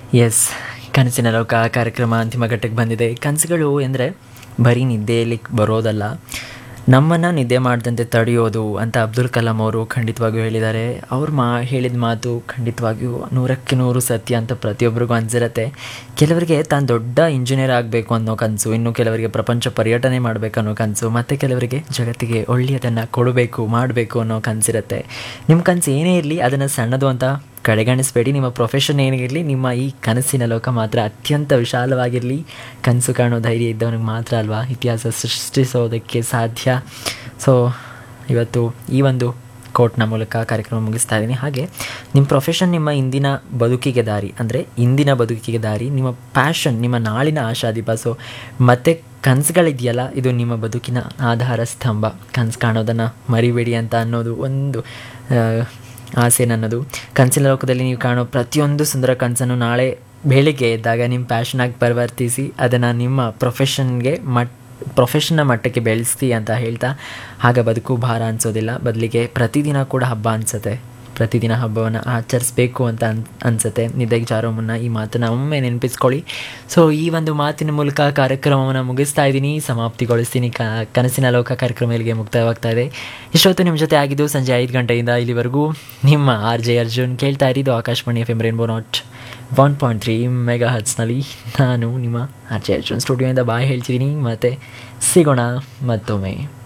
S ಕನಸಿನ ಲೋಕ ಕಾರ್ಯಕ್ರಮ ಅಂತಿಮ ಘಟ್ಟಕ್ಕೆ ಬಂದಿದೆ ಕನಸುಗಳು ಎಂದರೆ ಬರೀ ನಿದ್ದೆಯಲ್ಲಿ ಬರೋದಲ್ಲ ನಮ್ಮನ್ನು ನಿದ್ದೆ ಮಾಡದಂತೆ ತಡೆಯೋದು ಅಂತ ಅಬ್ದುಲ್ ಕಲಾಂ ಅವರು ಖಂಡಿತವಾಗಿಯೂ ಹೇಳಿದ್ದಾರೆ ಅವ್ರು ಮಾ ಹೇಳಿದ ಮಾತು ಖಂಡಿತವಾಗಿಯೂ ನೂರಕ್ಕೆ ನೂರು ಸತ್ಯ ಅಂತ ಪ್ರತಿಯೊಬ್ಬರಿಗೂ ಅನ್ಸಿರತ್ತೆ ಕೆಲವರಿಗೆ ತಾನು ದೊಡ್ಡ ಇಂಜಿನಿಯರ್ ಆಗಬೇಕು ಅನ್ನೋ ಕನಸು ಇನ್ನು ಕೆಲವರಿಗೆ ಪ್ರಪಂಚ ಪರ್ಯಟನೆ ಮಾಡಬೇಕು ಅನ್ನೋ ಕನಸು ಮತ್ತು ಕೆಲವರಿಗೆ ಜಗತ್ತಿಗೆ ಒಳ್ಳೆಯದನ್ನು ಕೊಡಬೇಕು ಮಾಡಬೇಕು ಅನ್ನೋ ಕನಸಿರುತ್ತೆ ನಿಮ್ಮ ಕನಸು ಏನೇ ಇರಲಿ ಅದನ್ನು ಸಣ್ಣದು ಅಂತ ಕಡೆಗಣಿಸಬೇಡಿ ನಿಮ್ಮ ಪ್ರೊಫೆಷನ್ ಏನಿರಲಿ ನಿಮ್ಮ ಈ ಕನಸಿನ ಲೋಕ ಮಾತ್ರ ಅತ್ಯಂತ ವಿಶಾಲವಾಗಿರಲಿ ಕನಸು ಕಾಣೋ ಧೈರ್ಯ ಇದ್ದವನಿಗೆ ಮಾತ್ರ ಅಲ್ವಾ ಇತಿಹಾಸ ಸೃಷ್ಟಿಸೋದಕ್ಕೆ ಸಾಧ್ಯ ಸೊ ಇವತ್ತು ಈ ಒಂದು ಕೋಟ್ನ ಮೂಲಕ ಕಾರ್ಯಕ್ರಮ ಮುಗಿಸ್ತಾ ಇದ್ದೀನಿ ಹಾಗೆ ನಿಮ್ಮ ಪ್ರೊಫೆಷನ್ ನಿಮ್ಮ ಇಂದಿನ ಬದುಕಿಗೆ ದಾರಿ ಅಂದರೆ ಇಂದಿನ ಬದುಕಿಗೆ ದಾರಿ ನಿಮ್ಮ ಪ್ಯಾಷನ್ ನಿಮ್ಮ ನಾಳಿನ ಆಶಾದೀಪ ಸೊ ಮತ್ತು ಕನಸುಗಳಿದೆಯಲ್ಲ ಇದು ನಿಮ್ಮ ಬದುಕಿನ ಆಧಾರ ಸ್ತಂಭ ಕನಸು ಕಾಣೋದನ್ನು ಮರಿಬೇಡಿ ಅಂತ ಅನ್ನೋದು ಒಂದು ಆಸೆ ನನ್ನದು ಕನಸಿನ ಲೋಕದಲ್ಲಿ ನೀವು ಕಾಣೋ ಪ್ರತಿಯೊಂದು ಸುಂದರ ಕನಸನ್ನು ನಾಳೆ ಬೆಳಿಗ್ಗೆ ಎದ್ದಾಗ ನಿಮ್ಮ ಪ್ಯಾಷನಾಗಿ ಪರಿವರ್ತಿಸಿ ಅದನ್ನು ನಿಮ್ಮ ಪ್ರೊಫೆಷನ್ಗೆ ಮಟ್ ಪ್ರೊಫೆಷನ್ನ ಮಟ್ಟಕ್ಕೆ ಬೆಳೆಸ್ತಿ ಅಂತ ಹೇಳ್ತಾ ಆಗ ಬದುಕು ಭಾರ ಅನಿಸೋದಿಲ್ಲ ಬದಲಿಗೆ ಪ್ರತಿದಿನ ಕೂಡ ಹಬ್ಬ ಅನಿಸುತ್ತೆ ಪ್ರತಿದಿನ ಹಬ್ಬವನ್ನು ಆಚರಿಸ್ಬೇಕು ಅಂತ ಅನ್ ಅನಿಸುತ್ತೆ ನಿದ್ದೆಗೆ ಜಾರೋ ಮುನ್ನ ಈ ಮಾತನ್ನು ಒಮ್ಮೆ ನೆನಪಿಸ್ಕೊಳ್ಳಿ ಸೊ ಈ ಒಂದು ಮಾತಿನ ಮೂಲಕ ಕಾರ್ಯಕ್ರಮವನ್ನು ಮುಗಿಸ್ತಾ ಇದ್ದೀನಿ ಸಮಾಪ್ತಿಗೊಳಿಸ್ತೀನಿ ಕ ಕನಸಿನ ಲೋಕ ಕಾರ್ಯಕ್ರಮ ಇಲ್ಲಿಗೆ ಮುಕ್ತಾಯವಾಗ್ತಾ ಇದೆ ಇಷ್ಟೊತ್ತು ನಿಮ್ಮ ಜೊತೆ ಆಗಿದ್ದು ಸಂಜೆ ಐದು ಗಂಟೆಯಿಂದ ಇಲ್ಲಿವರೆಗೂ ನಿಮ್ಮ ಆರ್ ಜೆ ಅರ್ಜುನ್ ಕೇಳ್ತಾ ಇರಿದ್ದು ಆಕಾಶವಾಣಿ ಎಫ್ ಎಮ್ ರೇನ್ಬೋ ನಾಟ್ ಒನ್ ಪಾಯಿಂಟ್ ತ್ರೀ ಮೆಗಾ ಹರ್ಟ್ಸ್ನಲ್ಲಿ ನಾನು ನಿಮ್ಮ ಆರ್ ಜೆ ಅರ್ಜುನ್ ಸ್ಟುಡಿಯೋಯಿಂದ ಬಾಯ್ ಹೇಳ್ತಿದ್ದೀನಿ ಮತ್ತು ಸಿಗೋಣ ಮತ್ತೊಮ್ಮೆ